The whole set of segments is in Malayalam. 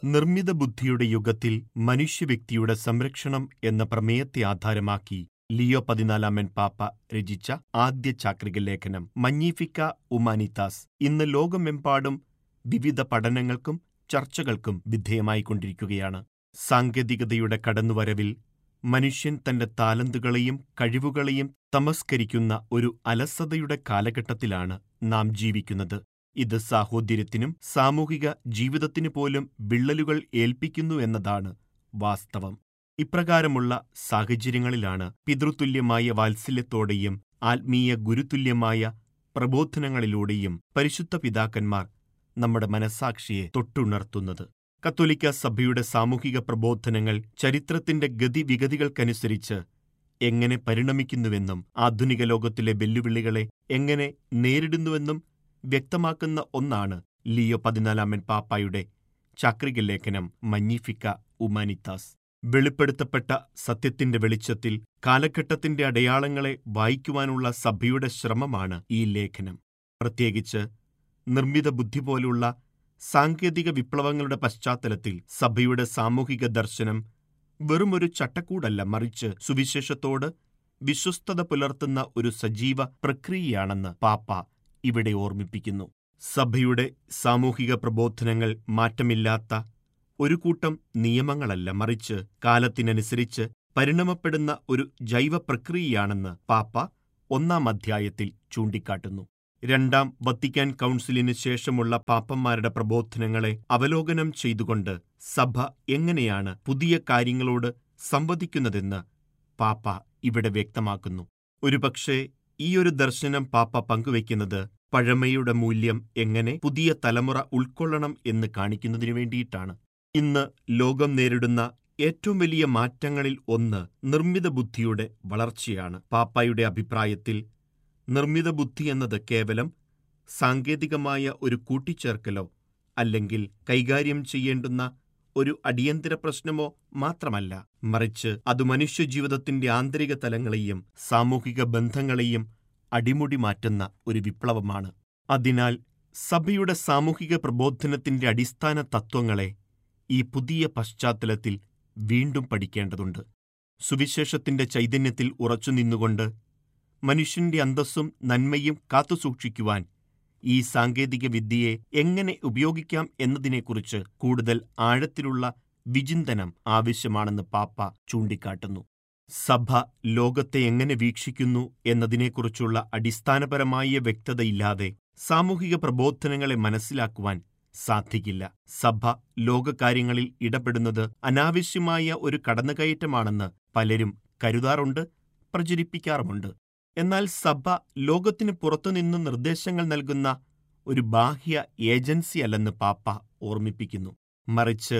നിർമ്മിത ബുദ്ധിയുടെ യുഗത്തിൽ മനുഷ്യവ്യക്തിയുടെ സംരക്ഷണം എന്ന പ്രമേയത്തെ ആധാരമാക്കി ലിയോ പതിനാലാമൻ പാപ്പ രചിച്ച ആദ്യ ചാക്രിക ലേഖനം മഞ്ഞീഫിക്ക ഉമാനിത്താസ് ഇന്ന് ലോകമെമ്പാടും വിവിധ പഠനങ്ങൾക്കും ചർച്ചകൾക്കും വിധേയമായിക്കൊണ്ടിരിക്കുകയാണ് സാങ്കേതികതയുടെ കടന്നുവരവിൽ മനുഷ്യൻ തന്റെ താലന്തുകളെയും കഴിവുകളെയും തമസ്കരിക്കുന്ന ഒരു അലസതയുടെ കാലഘട്ടത്തിലാണ് നാം ജീവിക്കുന്നത് ഇത് സാഹോദര്യത്തിനും സാമൂഹിക ജീവിതത്തിനു പോലും വിള്ളലുകൾ ഏൽപ്പിക്കുന്നു എന്നതാണ് വാസ്തവം ഇപ്രകാരമുള്ള സാഹചര്യങ്ങളിലാണ് പിതൃതുല്യമായ വാത്സല്യത്തോടെയും ആത്മീയ ഗുരുതുല്യമായ പ്രബോധനങ്ങളിലൂടെയും പരിശുദ്ധ പിതാക്കന്മാർ നമ്മുടെ മനസാക്ഷിയെ തൊട്ടുണർത്തുന്നത് കത്തോലിക്ക സഭയുടെ സാമൂഹിക പ്രബോധനങ്ങൾ ചരിത്രത്തിന്റെ ഗതിവിഗതികൾക്കനുസരിച്ച് എങ്ങനെ പരിണമിക്കുന്നുവെന്നും ആധുനിക ലോകത്തിലെ വെല്ലുവിളികളെ എങ്ങനെ നേരിടുന്നുവെന്നും വ്യക്തമാക്കുന്ന ഒന്നാണ് ലിയോ പതിനാലാമൻ പാപ്പായുടെ ചാക്രിക ലേഖനം മഞ്ഞിഫിക്ക ഉമാനിത്താസ് വെളിപ്പെടുത്തപ്പെട്ട സത്യത്തിന്റെ വെളിച്ചത്തിൽ കാലഘട്ടത്തിന്റെ അടയാളങ്ങളെ വായിക്കുവാനുള്ള സഭയുടെ ശ്രമമാണ് ഈ ലേഖനം പ്രത്യേകിച്ച് നിർമ്മിത ബുദ്ധി പോലുള്ള സാങ്കേതിക വിപ്ലവങ്ങളുടെ പശ്ചാത്തലത്തിൽ സഭയുടെ സാമൂഹിക ദർശനം വെറുമൊരു ചട്ടക്കൂടല്ല മറിച്ച് സുവിശേഷത്തോട് വിശ്വസ്തത പുലർത്തുന്ന ഒരു സജീവ പ്രക്രിയയാണെന്ന് പാപ്പ ഇവിടെ ഓർമ്മിപ്പിക്കുന്നു സഭയുടെ സാമൂഹിക പ്രബോധനങ്ങൾ മാറ്റമില്ലാത്ത ഒരു കൂട്ടം നിയമങ്ങളല്ല മറിച്ച് കാലത്തിനനുസരിച്ച് പരിണമപ്പെടുന്ന ഒരു ജൈവ പ്രക്രിയയാണെന്ന് പാപ്പ ഒന്നാം അധ്യായത്തിൽ ചൂണ്ടിക്കാട്ടുന്നു രണ്ടാം വത്തിക്കാൻ കൗൺസിലിന് ശേഷമുള്ള പാപ്പന്മാരുടെ പ്രബോധനങ്ങളെ അവലോകനം ചെയ്തുകൊണ്ട് സഭ എങ്ങനെയാണ് പുതിയ കാര്യങ്ങളോട് സംവദിക്കുന്നതെന്ന് പാപ്പ ഇവിടെ വ്യക്തമാക്കുന്നു ഒരുപക്ഷെ ഈയൊരു ദർശനം പാപ്പ പങ്കുവയ്ക്കുന്നത് പഴമയുടെ മൂല്യം എങ്ങനെ പുതിയ തലമുറ ഉൾക്കൊള്ളണം എന്ന് കാണിക്കുന്നതിനു വേണ്ടിയിട്ടാണ് ഇന്ന് ലോകം നേരിടുന്ന ഏറ്റവും വലിയ മാറ്റങ്ങളിൽ ഒന്ന് നിർമ്മിത ബുദ്ധിയുടെ വളർച്ചയാണ് പാപ്പായുടെ അഭിപ്രായത്തിൽ നിർമ്മിത ബുദ്ധി എന്നത് കേവലം സാങ്കേതികമായ ഒരു കൂട്ടിച്ചേർക്കലോ അല്ലെങ്കിൽ കൈകാര്യം ചെയ്യേണ്ടുന്ന ഒരു അടിയന്തര പ്രശ്നമോ മാത്രമല്ല മറിച്ച് അത് മനുഷ്യജീവിതത്തിന്റെ ആന്തരിക തലങ്ങളെയും സാമൂഹിക ബന്ധങ്ങളെയും അടിമുടി മാറ്റുന്ന ഒരു വിപ്ലവമാണ് അതിനാൽ സഭയുടെ സാമൂഹിക പ്രബോധനത്തിന്റെ അടിസ്ഥാന തത്വങ്ങളെ ഈ പുതിയ പശ്ചാത്തലത്തിൽ വീണ്ടും പഠിക്കേണ്ടതുണ്ട് സുവിശേഷത്തിന്റെ ചൈതന്യത്തിൽ ഉറച്ചുനിന്നുകൊണ്ട് മനുഷ്യന്റെ അന്തസ്സും നന്മയും കാത്തുസൂക്ഷിക്കുവാൻ ഈ സാങ്കേതിക വിദ്യയെ എങ്ങനെ ഉപയോഗിക്കാം എന്നതിനെക്കുറിച്ച് കൂടുതൽ ആഴത്തിലുള്ള വിചിന്തനം ആവശ്യമാണെന്ന് പാപ്പ ചൂണ്ടിക്കാട്ടുന്നു സഭ ലോകത്തെ എങ്ങനെ വീക്ഷിക്കുന്നു എന്നതിനെക്കുറിച്ചുള്ള അടിസ്ഥാനപരമായ വ്യക്തതയില്ലാതെ സാമൂഹിക പ്രബോധനങ്ങളെ മനസ്സിലാക്കുവാൻ സാധിക്കില്ല സഭ ലോകകാര്യങ്ങളിൽ ഇടപെടുന്നത് അനാവശ്യമായ ഒരു കടന്നുകയറ്റമാണെന്ന് പലരും കരുതാറുണ്ട് പ്രചരിപ്പിക്കാറുമുണ്ട് എന്നാൽ സഭ ലോകത്തിന് പുറത്തുനിന്ന് നിർദ്ദേശങ്ങൾ നൽകുന്ന ഒരു ബാഹ്യ ഏജൻസിയല്ലെന്ന് പാപ്പ ഓർമ്മിപ്പിക്കുന്നു മറിച്ച്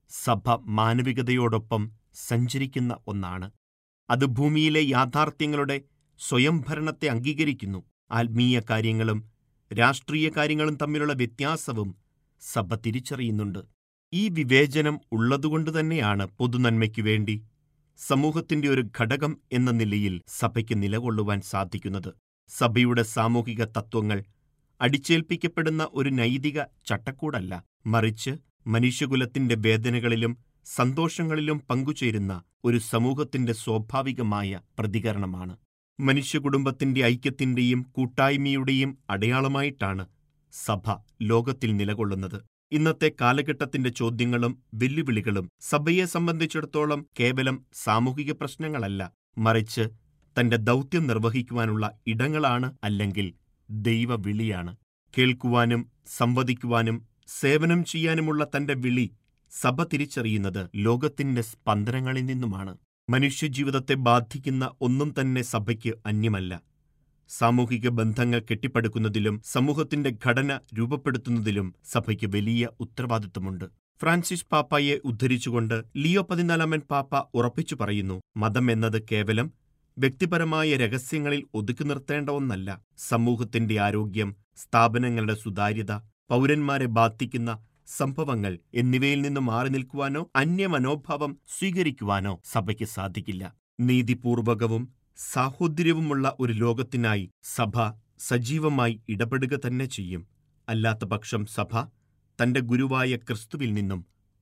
സഭ മാനവികതയോടൊപ്പം സഞ്ചരിക്കുന്ന ഒന്നാണ് അത് ഭൂമിയിലെ യാഥാർത്ഥ്യങ്ങളുടെ സ്വയംഭരണത്തെ അംഗീകരിക്കുന്നു ആത്മീയ കാര്യങ്ങളും രാഷ്ട്രീയ കാര്യങ്ങളും തമ്മിലുള്ള വ്യത്യാസവും സഭ തിരിച്ചറിയുന്നുണ്ട് ഈ വിവേചനം ഉള്ളതുകൊണ്ട് തന്നെയാണ് പൊതുനന്മയ്ക്കു വേണ്ടി സമൂഹത്തിന്റെ ഒരു ഘടകം എന്ന നിലയിൽ സഭയ്ക്ക് നിലകൊള്ളുവാൻ സാധിക്കുന്നത് സഭയുടെ സാമൂഹിക തത്വങ്ങൾ അടിച്ചേൽപ്പിക്കപ്പെടുന്ന ഒരു നൈതിക ചട്ടക്കൂടല്ല മറിച്ച് മനുഷ്യകുലത്തിന്റെ വേദനകളിലും സന്തോഷങ്ങളിലും പങ്കുചേരുന്ന ഒരു സമൂഹത്തിന്റെ സ്വാഭാവികമായ പ്രതികരണമാണ് മനുഷ്യകുടുംബത്തിന്റെ ഐക്യത്തിന്റെയും കൂട്ടായ്മയുടെയും അടയാളമായിട്ടാണ് സഭ ലോകത്തിൽ നിലകൊള്ളുന്നത് ഇന്നത്തെ കാലഘട്ടത്തിന്റെ ചോദ്യങ്ങളും വെല്ലുവിളികളും സഭയെ സംബന്ധിച്ചിടത്തോളം കേവലം സാമൂഹിക പ്രശ്നങ്ങളല്ല മറിച്ച് തന്റെ ദൗത്യം നിർവഹിക്കുവാനുള്ള ഇടങ്ങളാണ് അല്ലെങ്കിൽ ദൈവവിളിയാണ് കേൾക്കുവാനും സംവദിക്കുവാനും സേവനം ചെയ്യാനുമുള്ള തന്റെ വിളി സഭ തിരിച്ചറിയുന്നത് ലോകത്തിന്റെ സ്പന്ദനങ്ങളിൽ നിന്നുമാണ് മനുഷ്യജീവിതത്തെ ബാധിക്കുന്ന ഒന്നും തന്നെ സഭയ്ക്ക് അന്യമല്ല സാമൂഹിക ബന്ധങ്ങൾ കെട്ടിപ്പടുക്കുന്നതിലും സമൂഹത്തിന്റെ ഘടന രൂപപ്പെടുത്തുന്നതിലും സഭയ്ക്ക് വലിയ ഉത്തരവാദിത്തമുണ്ട് ഫ്രാൻസിസ് പാപ്പായെ ഉദ്ധരിച്ചുകൊണ്ട് ലിയോ പതിനാലാമൻ പാപ്പ ഉറപ്പിച്ചു പറയുന്നു മതം എന്നത് കേവലം വ്യക്തിപരമായ രഹസ്യങ്ങളിൽ ഒതുക്കി നിർത്തേണ്ട ഒന്നല്ല സമൂഹത്തിന്റെ ആരോഗ്യം സ്ഥാപനങ്ങളുടെ സുതാര്യത പൗരന്മാരെ ബാധിക്കുന്ന സംഭവങ്ങൾ എന്നിവയിൽ നിന്ന് മാറി നിൽക്കുവാനോ അന്യമനോഭാവം സ്വീകരിക്കുവാനോ സഭയ്ക്ക് സാധിക്കില്ല നീതിപൂർവകവും സാഹോദര്യവുമുള്ള ഒരു ലോകത്തിനായി സഭ സജീവമായി ഇടപെടുക തന്നെ ചെയ്യും അല്ലാത്ത പക്ഷം സഭ തന്റെ ഗുരുവായ ക്രിസ്തുവിൽ നിന്നും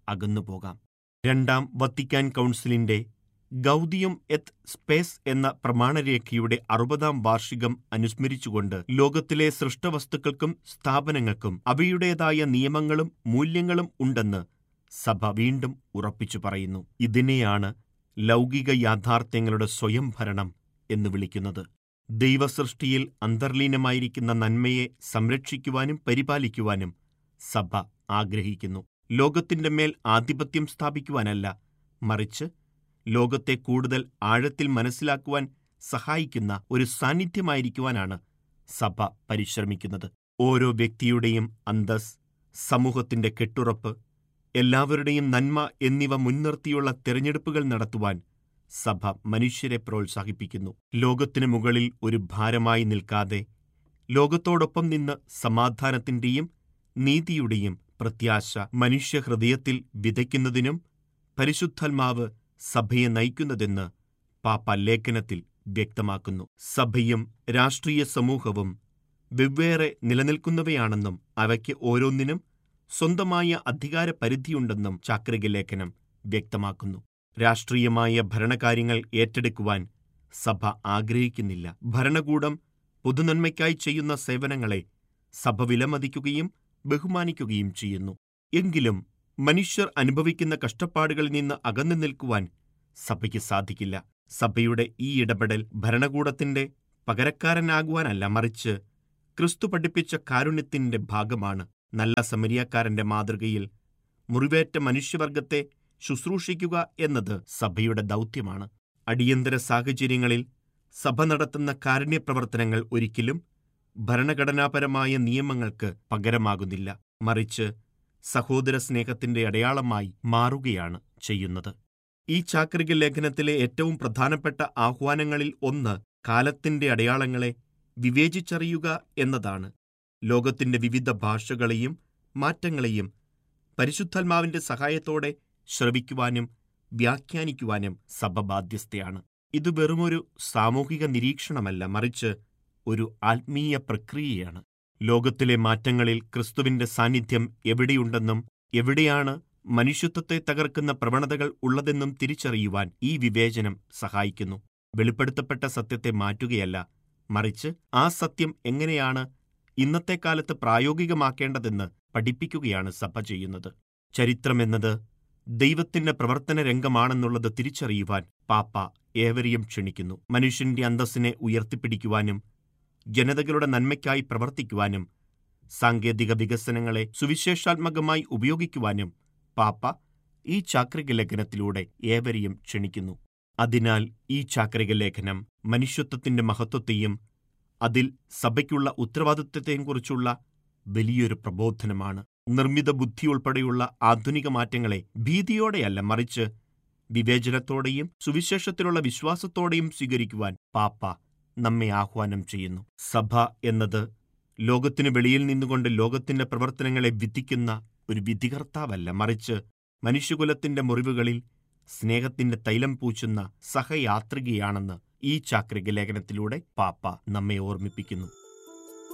അകന്നുപോകാം രണ്ടാം വത്തിക്കാൻ കൗൺസിലിന്റെ ഗൗദിയം എത്ത് സ്പേസ് എന്ന പ്രമാണരേഖയുടെ അറുപതാം വാർഷികം അനുസ്മരിച്ചുകൊണ്ട് ലോകത്തിലെ സൃഷ്ടവസ്തുക്കൾക്കും സ്ഥാപനങ്ങൾക്കും അവയുടേതായ നിയമങ്ങളും മൂല്യങ്ങളും ഉണ്ടെന്ന് സഭ വീണ്ടും ഉറപ്പിച്ചു പറയുന്നു ഇതിനെയാണ് ലൗകിക യാഥാർത്ഥ്യങ്ങളുടെ സ്വയംഭരണം എന്ന് വിളിക്കുന്നത് ദൈവസൃഷ്ടിയിൽ അന്തർലീനമായിരിക്കുന്ന നന്മയെ സംരക്ഷിക്കുവാനും പരിപാലിക്കുവാനും സഭ ആഗ്രഹിക്കുന്നു ലോകത്തിന്റെ മേൽ ആധിപത്യം സ്ഥാപിക്കുവാനല്ല മറിച്ച് ലോകത്തെ കൂടുതൽ ആഴത്തിൽ മനസ്സിലാക്കുവാൻ സഹായിക്കുന്ന ഒരു സാന്നിധ്യമായിരിക്കുവാനാണ് സഭ പരിശ്രമിക്കുന്നത് ഓരോ വ്യക്തിയുടെയും അന്തസ് സമൂഹത്തിന്റെ കെട്ടുറപ്പ് എല്ലാവരുടെയും നന്മ എന്നിവ മുൻനിർത്തിയുള്ള തിരഞ്ഞെടുപ്പുകൾ നടത്തുവാൻ സഭ മനുഷ്യരെ പ്രോത്സാഹിപ്പിക്കുന്നു ലോകത്തിനു മുകളിൽ ഒരു ഭാരമായി നിൽക്കാതെ ലോകത്തോടൊപ്പം നിന്ന് സമാധാനത്തിന്റെയും നീതിയുടെയും പ്രത്യാശ മനുഷ്യഹൃദയത്തിൽ വിതയ്ക്കുന്നതിനും പരിശുദ്ധാത്മാവ് സഭയെ നയിക്കുന്നതെന്ന് പാപ്പ ലേഖനത്തിൽ വ്യക്തമാക്കുന്നു സഭയും രാഷ്ട്രീയ സമൂഹവും വെവ്വേറെ നിലനിൽക്കുന്നവയാണെന്നും അവയ്ക്ക് ഓരോന്നിനും സ്വന്തമായ അധികാര പരിധിയുണ്ടെന്നും ചാക്രിക ലേഖനം വ്യക്തമാക്കുന്നു രാഷ്ട്രീയമായ ഭരണകാര്യങ്ങൾ ഏറ്റെടുക്കുവാൻ സഭ ആഗ്രഹിക്കുന്നില്ല ഭരണകൂടം പൊതുനന്മയ്ക്കായി ചെയ്യുന്ന സേവനങ്ങളെ സഭ വിലമതിക്കുകയും ബഹുമാനിക്കുകയും ചെയ്യുന്നു എങ്കിലും മനുഷ്യർ അനുഭവിക്കുന്ന കഷ്ടപ്പാടുകളിൽ നിന്ന് അകന്നു നിൽക്കുവാൻ സഭയ്ക്ക് സാധിക്കില്ല സഭയുടെ ഈ ഇടപെടൽ ഭരണകൂടത്തിന്റെ പകരക്കാരനാകുവാനല്ല മറിച്ച് ക്രിസ്തു പഠിപ്പിച്ച കാരുണ്യത്തിന്റെ ഭാഗമാണ് നല്ല സമരിയാക്കാരന്റെ മാതൃകയിൽ മുറിവേറ്റ മനുഷ്യവർഗത്തെ ശുശ്രൂഷിക്കുക എന്നത് സഭയുടെ ദൗത്യമാണ് അടിയന്തര സാഹചര്യങ്ങളിൽ സഭ നടത്തുന്ന കാരുണ്യപ്രവർത്തനങ്ങൾ ഒരിക്കലും ഭരണഘടനാപരമായ നിയമങ്ങൾക്ക് പകരമാകുന്നില്ല മറിച്ച് സഹോദര സ്നേഹത്തിന്റെ അടയാളമായി മാറുകയാണ് ചെയ്യുന്നത് ഈ ചാക്രിക ലേഖനത്തിലെ ഏറ്റവും പ്രധാനപ്പെട്ട ആഹ്വാനങ്ങളിൽ ഒന്ന് കാലത്തിന്റെ അടയാളങ്ങളെ വിവേചിച്ചറിയുക എന്നതാണ് ലോകത്തിന്റെ വിവിധ ഭാഷകളെയും മാറ്റങ്ങളെയും പരിശുദ്ധാത്മാവിന്റെ സഹായത്തോടെ ശ്രവിക്കുവാനും വ്യാഖ്യാനിക്കുവാനും സഭ ബാധ്യസ്ഥയാണ് ഇത് വെറുമൊരു സാമൂഹിക നിരീക്ഷണമല്ല മറിച്ച് ഒരു ആത്മീയ പ്രക്രിയയാണ് ലോകത്തിലെ മാറ്റങ്ങളിൽ ക്രിസ്തുവിന്റെ സാന്നിധ്യം എവിടെയുണ്ടെന്നും എവിടെയാണ് മനുഷ്യത്വത്തെ തകർക്കുന്ന പ്രവണതകൾ ഉള്ളതെന്നും തിരിച്ചറിയുവാൻ ഈ വിവേചനം സഹായിക്കുന്നു വെളിപ്പെടുത്തപ്പെട്ട സത്യത്തെ മാറ്റുകയല്ല മറിച്ച് ആ സത്യം എങ്ങനെയാണ് ഇന്നത്തെ കാലത്ത് പ്രായോഗികമാക്കേണ്ടതെന്ന് പഠിപ്പിക്കുകയാണ് സഭ ചെയ്യുന്നത് ചരിത്രമെന്നത് ദൈവത്തിന്റെ പ്രവർത്തന രംഗമാണെന്നുള്ളത് തിരിച്ചറിയുവാൻ പാപ്പ ഏവരെയും ക്ഷണിക്കുന്നു മനുഷ്യന്റെ അന്തസ്സിനെ ഉയർത്തിപ്പിടിക്കുവാനും ജനതകളുടെ നന്മയ്ക്കായി പ്രവർത്തിക്കുവാനും സാങ്കേതിക വികസനങ്ങളെ സുവിശേഷാത്മകമായി ഉപയോഗിക്കുവാനും പാപ്പ ഈ ചാക്രിക ലേഖനത്തിലൂടെ ഏവരെയും ക്ഷണിക്കുന്നു അതിനാൽ ഈ ചാക്രിക ലേഖനം മനുഷ്യത്വത്തിന്റെ മഹത്വത്തെയും അതിൽ സഭയ്ക്കുള്ള ഉത്തരവാദിത്വത്തെയും കുറിച്ചുള്ള വലിയൊരു പ്രബോധനമാണ് നിർമ്മിത ബുദ്ധി ഉൾപ്പെടെയുള്ള ആധുനിക മാറ്റങ്ങളെ ഭീതിയോടെയല്ല മറിച്ച് വിവേചനത്തോടെയും സുവിശേഷത്തിലുള്ള വിശ്വാസത്തോടെയും സ്വീകരിക്കുവാൻ പാപ്പ നമ്മെ ആഹ്വാനം ചെയ്യുന്നു സഭ എന്നത് ലോകത്തിനു വെളിയിൽ നിന്നുകൊണ്ട് ലോകത്തിന്റെ പ്രവർത്തനങ്ങളെ വിധിക്കുന്ന ഒരു വിധികർത്താവല്ല മറിച്ച് മനുഷ്യകുലത്തിന്റെ മുറിവുകളിൽ സ്നേഹത്തിന്റെ തൈലം പൂച്ചുന്ന സഹയാത്രികയാണെന്ന് ഈ ചാക്രിക ലേഖനത്തിലൂടെ പാപ്പ നമ്മെ ഓർമ്മിപ്പിക്കുന്നു